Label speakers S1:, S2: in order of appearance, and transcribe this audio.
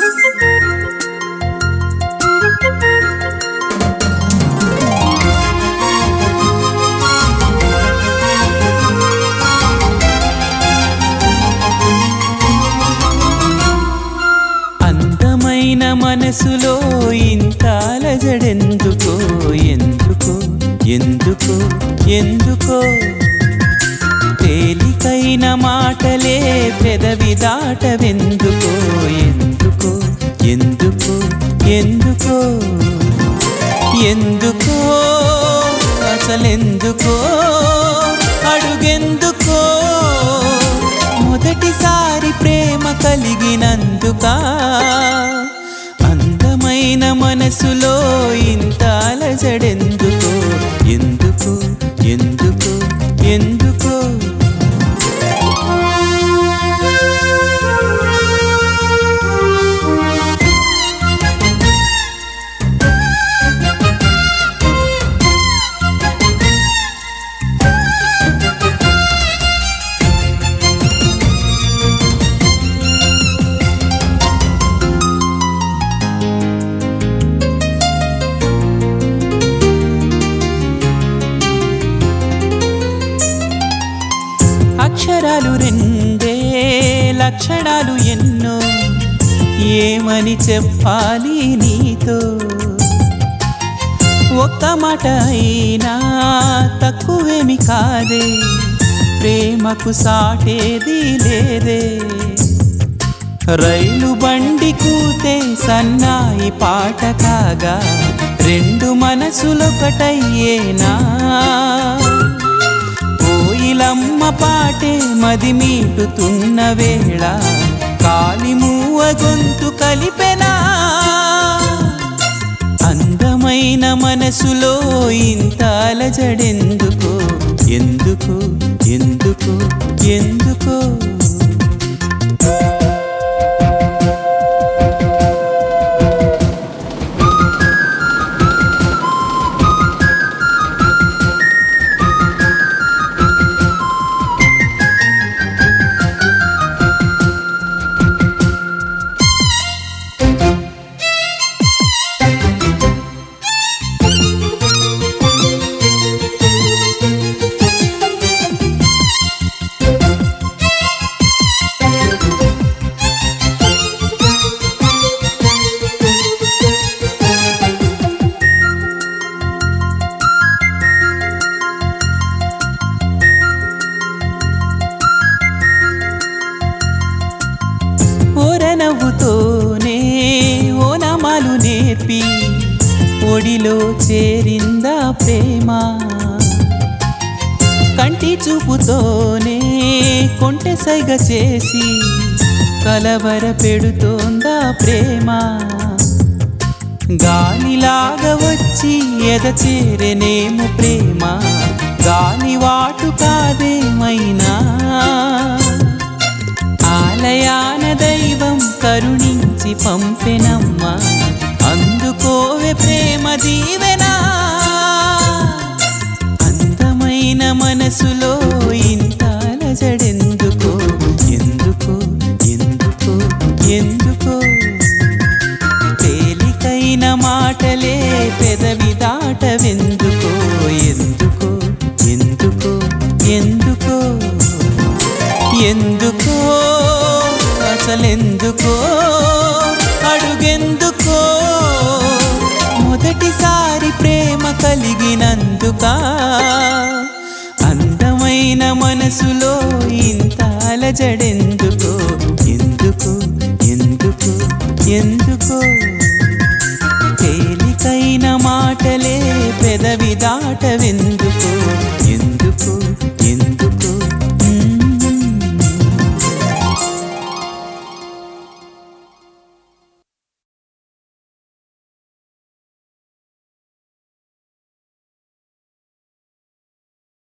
S1: అందమైన మనసులో ఇంత అలజడెందుకో ఎందుకో ఎందుకో ఎందుకో తేలికైన మాటలే పెదవి దాటవెందుకో ఎందుకో ఎందుకో ఎందుకో ఎందుకో అసలెందుకో అడుగెందుకో మొదటిసారి ప్రేమ కలిగినందుక అందమైన మనసులో ఇంత అలజడెందుకో ఎందుకో ఎందుకో ఎందుకో అక్షరాలు రెండే లక్షణాలు ఎన్నో ఏమని చెప్పాలి నీతో ఒక్క మాట అయినా తక్కువేమి కాదే ప్రేమకు సాటేది లేదే రైలు బండి కూతే సన్నాయి పాట కాగా రెండు మనసులొకటయ్యేనా కోయిలమ్మ పాటే మది మీటుతున్న వేళ కాలిమూవ గొంతు కలిపెనా అందమైన మనసులో ఇంత అలజడెందుకో ఎందుకు ఎందుకు ఎందుకో ఓర నవ్వుతోనే ఓ నమాలు నేర్పి ఒడిలో చేరిందా ప్రేమ కంటి చూపుతోనే కొంటె సైగ చేసి కలవర పెడుతోందా ప్రేమ గాలిలాగా వచ్చి ఎద చేరెనేము ప్రేమ గాలి వాటు కాదేమైనా ఆలయాన దైవం కరుణించి పంపెనమ్మా అందుకోవే ప్రేమ దీవెనా అందమైన మనసులో ఇంత అలజడెందుకో ఎందుకో ఎందుకో ఎందుకో తేలికైన మాటలే పెదవి దాటవెందుకో ఎందుకో ఎందుకో ఎందుకో ఎందుకో అసలెందుకో అడుగెందుకో మొదటిసారి ప్రేమ కలిగినందుక అందమైన మనసులో ఇంత అలజడెందుకో ఎందుకు ఎందుకు ఎందుకో తేలికైన మాటలే పెదవి దాటవెందుకో